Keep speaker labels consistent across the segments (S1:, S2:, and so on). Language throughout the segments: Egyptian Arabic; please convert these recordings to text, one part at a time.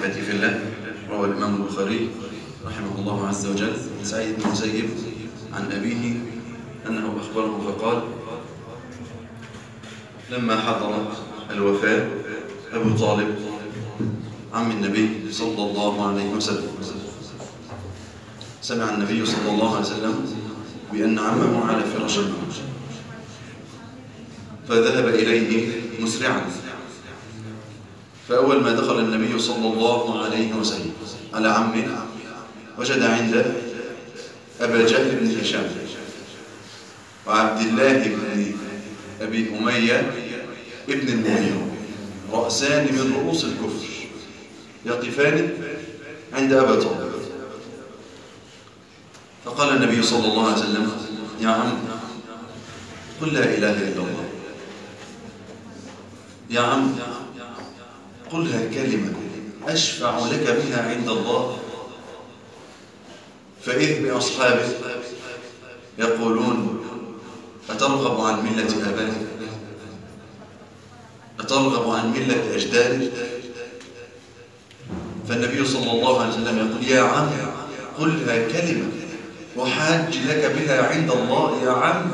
S1: أحبتي في الله روى الإمام البخاري رحمه الله عز وجل عن سعيد بن مسيب عن أبيه أنه أخبره فقال لما حضر الوفاة أبو طالب عم النبي صلى الله عليه وسلم سمع النبي صلى الله عليه وسلم بأن عمه على فراش الموت فذهب إليه مسرعا فأول ما دخل النبي صلى الله عليه وسلم على عمه وجد عنده أبا جهل بن هشام وعبد الله بن أبي أمية ابن المغيرة رأسان من رؤوس الكفر يقفان عند أبا طالب فقال النبي صلى الله عليه وسلم يا عم قل لا إله إلا الله يا عم قلها كلمة أشفع لك بها عند الله فإذ بأصحابه يقولون أترغب عن ملة آبائك أترغب عن ملة أجدادك فالنبي صلى الله عليه وسلم يقول يا عم قلها كلمة وحاج لك بها عند الله يا عم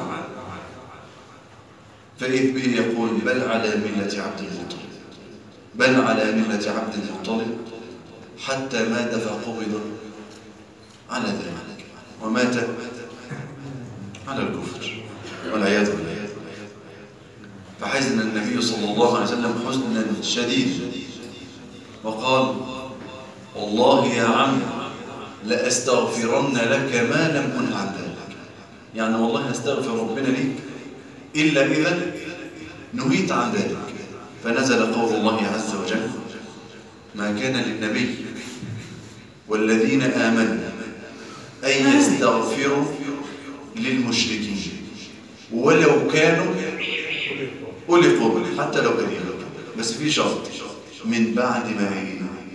S1: فإذ به يقول بل على ملة عبد المطلب بل على ملة عبد المطلب حتى مات فقبض على ذلك ومات على الكفر والعياذ بالله فحزن النبي صلى الله عليه وسلم حزنا شديدا وقال والله يا عم لأستغفرن لك ما لم أنه عن ذلك يعني والله أستغفر ربنا ليك إلا إذا نهيت عن ذلك فنزل قول الله عز وجل ما كان للنبي والذين آمنوا أن يستغفروا للمشركين ولو كانوا أولي قبل حتى لو كانوا بس في شرط من بعد ما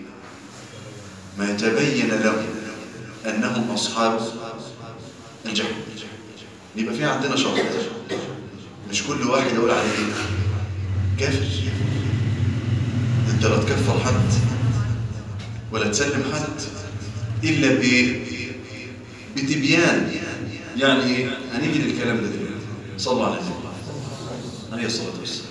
S1: ما تبين لهم أنهم أصحاب الجحيم يبقى في عندنا شرط مش كل واحد يقول عليه ايه كافر انت لا تكفر حد ولا تسلم حد الا بايه بتبيان يعني ايه هنيجي للكلام ده دلوقتي صلى الله عليه وسلم عليه الصلاه والسلام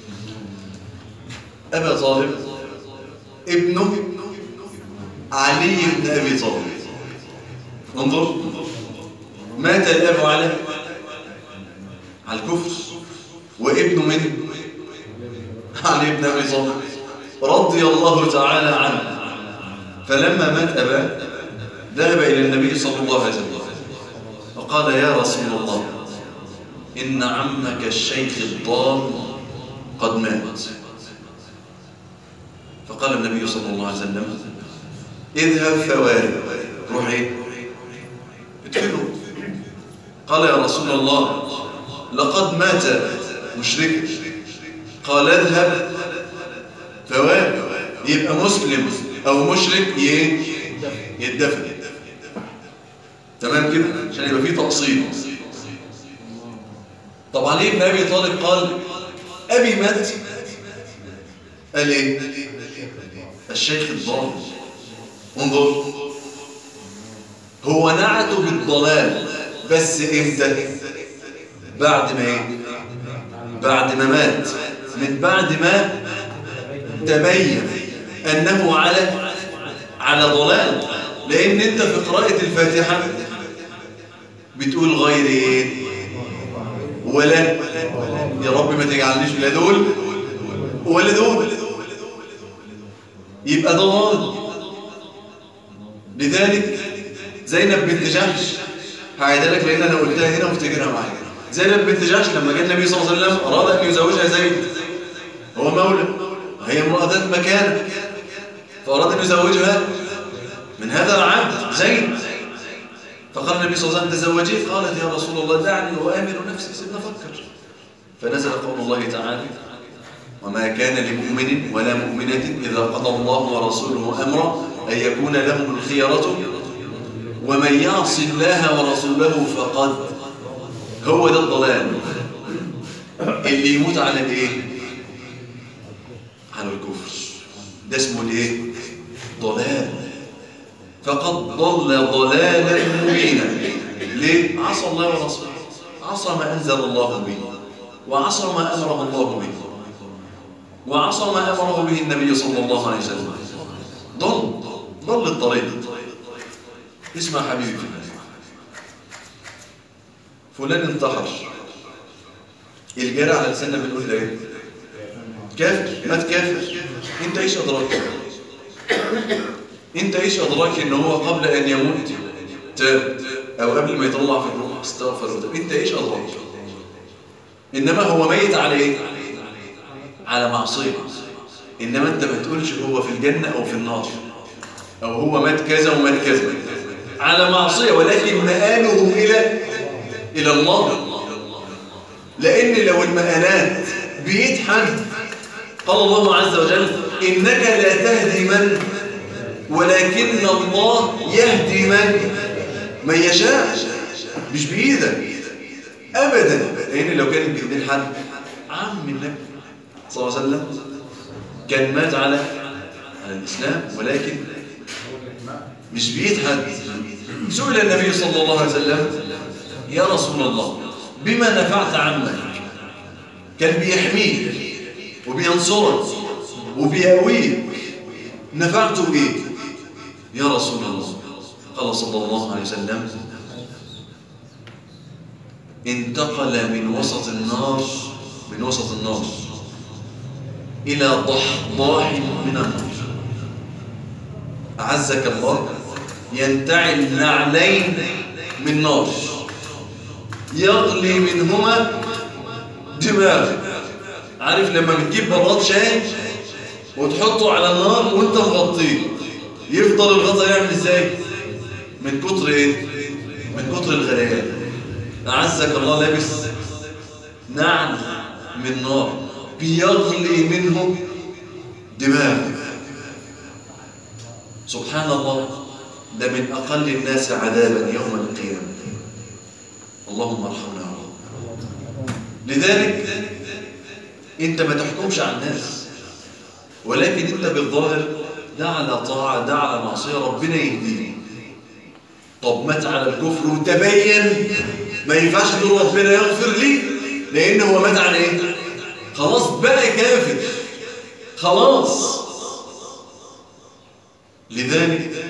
S1: ابا طالب ابنه علي بن ابي طالب انظر مات الاب على على الكفر وابنه من علي بن ابي طالب رضي الله تعالى عنه فلما مات اباه ذهب الى النبي صلى الله عليه وسلم وقال يا رسول الله ان عمك الشيخ الضال قد مات فقال النبي صلى الله عليه وسلم اذهب فوارد روح ايه ادفنه قال يا رسول الله لقد مات مشرك قال اذهب فوارد يبقى مسلم او مشرك يدفن تمام كده عشان يبقى فيه تقصير طب علي بن ابي طالب قال ابي مات قال ايه الشيخ الضال انظر هو نعته بالضلال بس امتى بعد ما ايه بعد ما مات من بعد ما تبين انه على على ضلال لان انت في قراءة الفاتحة بتقول غير ايه ولا يا رب ما تجعلنيش لا دول ولا دول يبقى ضلال لذلك زينب بنت جحش هعيدها لك لان انا قلتها هنا وافتكرها معايا زينب بنت جحش لما جاء النبي صلى الله عليه وسلم اراد ان يزوجها زيد هو مولى وهي امراه ذات مكانه فاراد ان يزوجها من هذا العبد زيد فقال النبي صلى الله عليه وسلم تزوجيه قالت يا رسول الله دعني وامر نفسي سيبنا افكر فنزل قول الله تعالى وما كان لمؤمن ولا مؤمنة إذا قضى الله ورسوله أمرا أن يكون لهم الخيرة ومن يعص الله ورسوله فقد هو ده الضلال اللي يموت على الايه على الكفر ده اسمه الايه ضلال فقد ضل ضلالا مبينا ليه؟ عصى الله ورسوله عصى ما أنزل الله به وعصى ما أمره الله به وعصى ما أمره به النبي صلى الله عليه وسلم ضل ضل الطريق اسمع حبيبي فلان انتحر الجاري على لساننا بنقول ده ايه كافر مات كافر انت ايش ادراك انت ايش ادراك ان هو قبل ان يموت تاب او قبل ما يطلع في الروح استغفر وتاب انت ايش ادراك انما هو ميت على ايه على معصيه انما انت ما تقولش هو في الجنه او في النار او هو مات كذا ومات كذا على معصيه ولكن مآله الى الى الله لان لو المآلات بيد حد قال الله عز وجل انك لا تهدي من ولكن الله يهدي من من يشاء مش بايدك ابدا لان لو كان بايدين حد عم النبي صلى الله عليه وسلم كان مات على على الاسلام ولكن مش بيد حد سئل النبي صلى الله عليه وسلم يا رسول الله بما نفعت عمك كان بيحميك وبينصرك وبيقويك نفعته ايه يا رسول الله قال صلى الله عليه وسلم انتقل من وسط النار من وسط النار إلى ضحضاح من النار أعزك الله ينتعل نعلين من نار يغلي منهما دماغ عارف لما بتجيب براد شاي وتحطه على النار وانت مغطيه يفضل الغطا يعمل ازاي من كتر ايه من كتر الغليان اعزك الله لابس نعل من نار بيغلي منه دماغ سبحان الله ده من اقل الناس عذابا يوم القيامه اللهم ارحمنا يا رب لذلك انت ما تحكمش على الناس ولكن انت بالظاهر ده على طاعه ده على معصيه ربنا يهديه طب مات على الكفر وتبين ما ينفعش تقول ربنا يغفر لي لان هو مات على ايه خلاص بقى كافر خلاص لذلك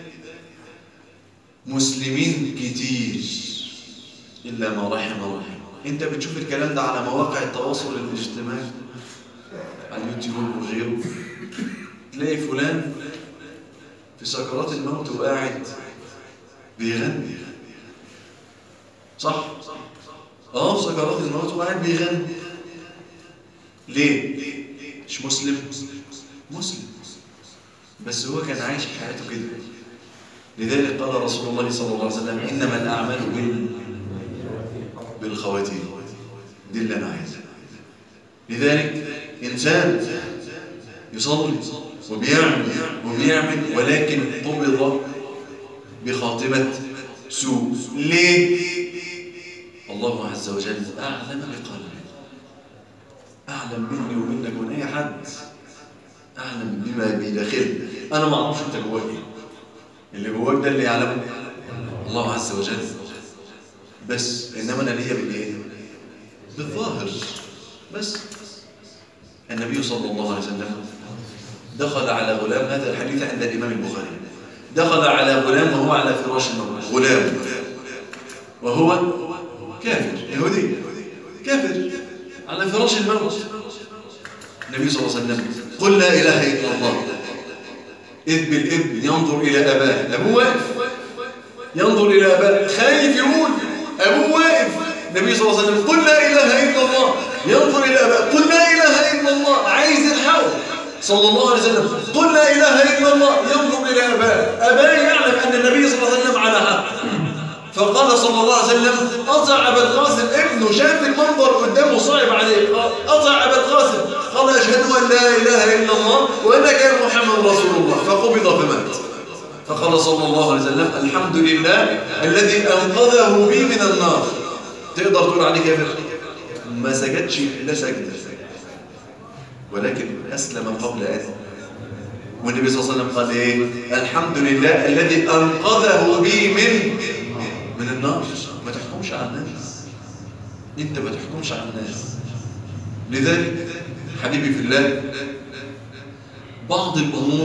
S1: مسلمين كتير إلا ما رحم الله انت بتشوف الكلام ده على مواقع التواصل الاجتماعي على اليوتيوب وغيره تلاقي فلان في سكرات الموت وقاعد بيغني صح اه في سكرات الموت وقاعد بيغني ليه مش مسلم مسلم بس هو كان عايش حياته كده لذلك قال رسول الله صلى الله عليه وسلم انما الاعمال بال بالخواتيم دي اللي انا عايزها لذلك انسان يصلي وبيعمل وبيعمل ولكن قبض بخاتمه سوء ليه الله عز وجل اعلم بقلبه اعلم مني ومنك ومن اي حد اعلم بما بيداخل انا ما اعرفش انت جواك ايه اللي جواك ده اللي يعلمه الله عز وجل بس انما انا ليا بالايه بالظاهر بس النبي صلى الله عليه وسلم دخل على غلام هذا الحديث عند الامام البخاري دخل على غلام وهو على فراش الموت غلام وهو كافر يهودي كافر على فراش الموت النبي صلى الله عليه وسلم قل لا اله الا الله اذ بالابن ينظر الى اباه ابوه واقف ينظر الى اباه خايف يقول ابوه واقف النبي صلى الله عليه وسلم قل لا اله الا الله ينظر الى اباه قل لا اله الا الله عايز الحق صلى الله عليه وسلم قل لا اله الا الله ينظر الى اباه اباه يعلم ان النبي صلى الله عليه وسلم على حق فقال صلى الله عليه وسلم أطع أبا القاسم ابنه شاف المنظر قدامه صعب عليه أطع أبا القاسم قال أشهد أن لا إله إلا الله وأنك محمد رسول الله فقبض فمات فقال صلى الله عليه وسلم الحمد لله الذي أنقذه بي من النار تقدر تقول عليه كافر ما سجدش إلا سجدة ولكن أسلم قبل أن والنبي صلى الله عليه وسلم قال ايه الحمد لله الذي انقذه بي من من النار ما تحكمش على الناس انت ما تحكمش على الناس لذلك حبيبي في الله بعض الامور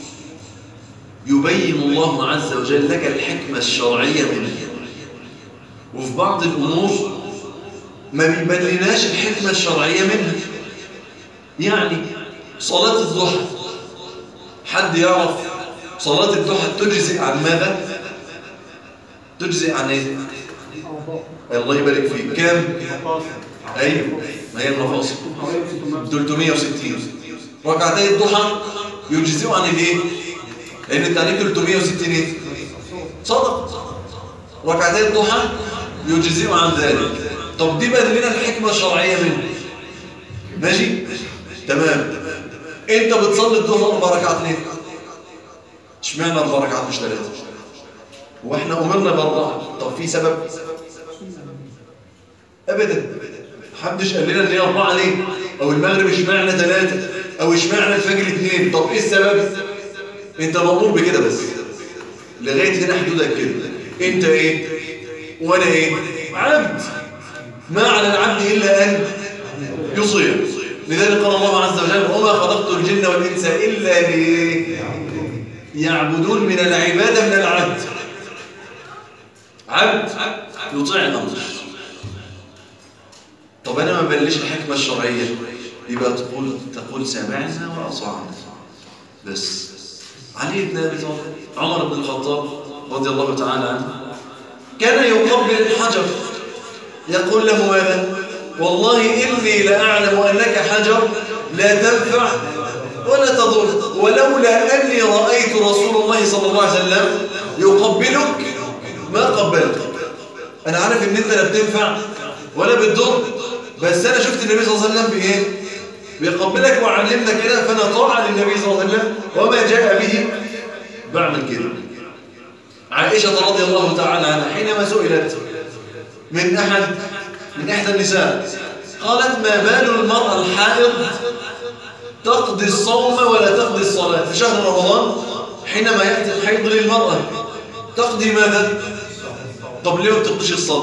S1: يبين الله عز وجل لك الحكمه الشرعيه منها وفي بعض الامور ما بيبلناش الحكمه الشرعيه منها يعني صلاه الضحى حد يعرف صلاة الضحى تجزئ عن ماذا؟ تجزئ عن ايه؟ الله يبارك فيك كام؟ ايوه ما هي المفاصل 360 ركعتي الضحى يجزئوا عن الايه؟ لان التعليم 360 ايه؟ صدق ركعتي الضحى يجزئوا عن ذلك طب دي بقى لنا الحكمه الشرعيه منه ماشي؟ تمام انت بتصلي الظهر اربع ركعات ليه اشمعنى اربع ركعات مش ثلاثه واحنا امرنا باربعه طب في سبب ابدا محدش قال لنا ان هي اربعه ليه او المغرب اشمعنى ثلاثه او اشمعنى الفجر اثنين طب ايه السبب انت مامور بكده بس لغايه هنا حدودك كده انت ايه وانا ايه عبد ما على العبد الا ان يصير لذلك قال الله عز وجل وما خلقت الجن والإنس إلا ليعبدون من العبادة من العبد عبد يطيع الأمر طب أنا ما بلش الحكمة الشرعية يبقى تقول تقول سمعنا وأطعنا بس علي بن أبي طالب عمر بن الخطاب رضي الله تعالى عنه كان يقبل الحجر يقول له ماذا والله إني لأعلم أنك حجر لا تنفع ولا تضر ولولا أني رأيت رسول الله صلى الله عليه وسلم يقبلك ما قبلتك أنا عارف إن أنت لا بتنفع ولا بتضر بس أنا شفت النبي صلى الله عليه وسلم بإيه بيقبلك وعلمنا كده فأنا طاعة للنبي صلى الله عليه وسلم وما جاء به بعمل كده عائشة رضي الله تعالى عنها حينما سئلت من أحد من إحدى النساء قالت ما بال المرأة الحائض تقضي الصوم ولا تقضي الصلاة في شهر رمضان حينما يأتي الحيض للمرأة تقضي ماذا؟ طب ليه ما بتقضيش الصلاة؟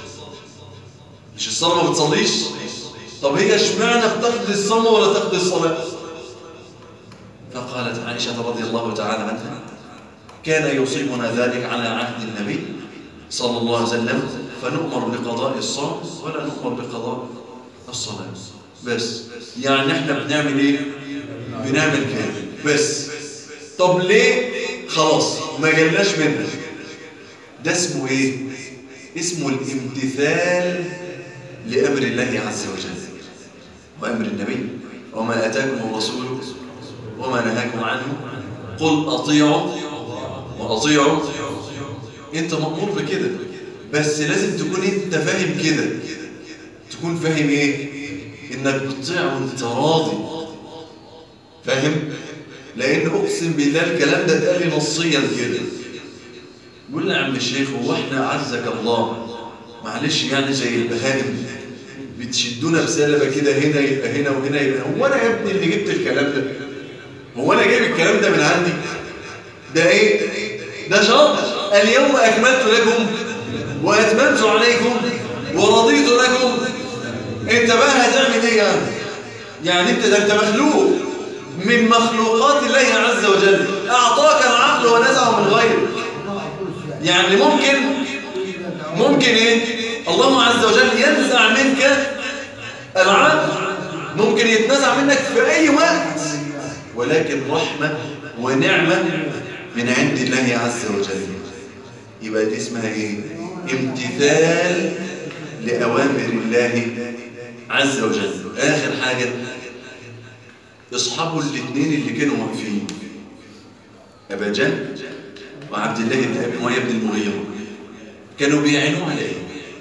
S1: مش الصلاة ما بتصليش؟ طب هي اشمعنى بتقضي الصوم ولا تقضي الصلاة؟ فقالت عائشة رضي الله تعالى عنها كان يصيبنا ذلك على عهد النبي صلى الله عليه وسلم فنؤمر بقضاء الصوم ولا نؤمر بقضاء الصلاة بس يعني احنا بنعمل ايه بنعمل كده بس طب ليه خلاص ما جلناش منه ده اسمه ايه اسمه الامتثال لأمر الله عز وجل وأمر النبي وما أتاكم الرسول وما نهاكم عنه قل أطيعوا وأطيعوا انت مأمور بكده بس لازم تكون انت فاهم كده تكون فاهم ايه انك بتطيع وانت راضي فاهم لان اقسم بالله الكلام ده اتقال لي نصيا كده بقول لي يا عم الشيخ هو احنا عزك الله معلش يعني زي البهائم بتشدونا بسلبه كده هنا يبقى هنا وهنا يبقى هو انا يا ابني اللي جبت الكلام ده هو انا جايب الكلام ده من عندي ده ايه ده شرط اليوم اكملت لكم واتممت عليكم ورضيت لكم انت بقى هتعمل ايه يعني يعني انت ده انت مخلوق من مخلوقات الله عز وجل اعطاك العقل ونزعه من غيرك يعني ممكن ممكن ايه الله عز وجل ينزع منك العقل ممكن يتنزع منك في اي وقت ولكن رحمة ونعمة من عند الله عز وجل يبقى دي اسمها ايه امتثال لأوامر الله عز وجل آخر حاجة اصحابه الاثنين اللي كانوا واقفين أبا جهل وعبد الله بن أبي أمية بن المغيرة كانوا بيعينوا على ايه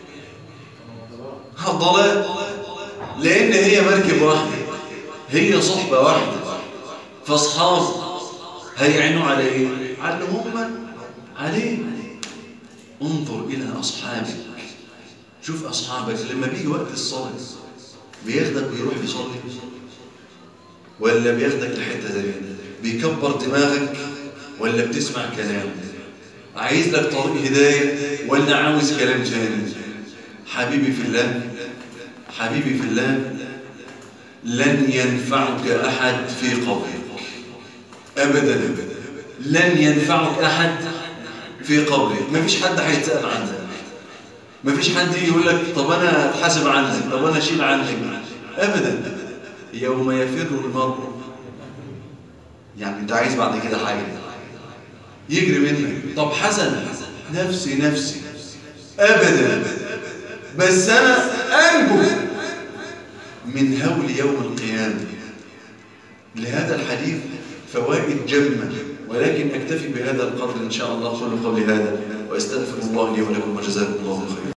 S1: الضلال لأن هي مركب واحدة هي صحبة واحدة فاصحاب هيعينوا على ايه على هم عليه انظر الى اصحابك شوف اصحابك لما بيجي وقت الصلاه بياخدك ويروح يصلي ولا بياخدك لحته ثانيه بيكبر دماغك ولا بتسمع كلام عايز لك طريق هداية ولا عاوز كلام تاني حبيبي في الله حبيبي في الله لن ينفعك أحد في قبرك أبدا لن ينفعك أحد في قبرك ما فيش حد هيتسأل عنك ما فيش حد يقول لك طب أنا أتحاسب عنك طب أنا أشيل عنك أبدا يوم يفر المرء يعني أنت عايز بعد كده حاجة يجري منك طب حسن نفسي نفسي أبدا بس أنا أنجو من هول يوم القيامة لهذا الحديث فوائد جمة ولكن أكتفي بهذا القدر إن شاء الله أقول قولي هذا وأستغفر الله لي ولكم وجزاكم الله خيرا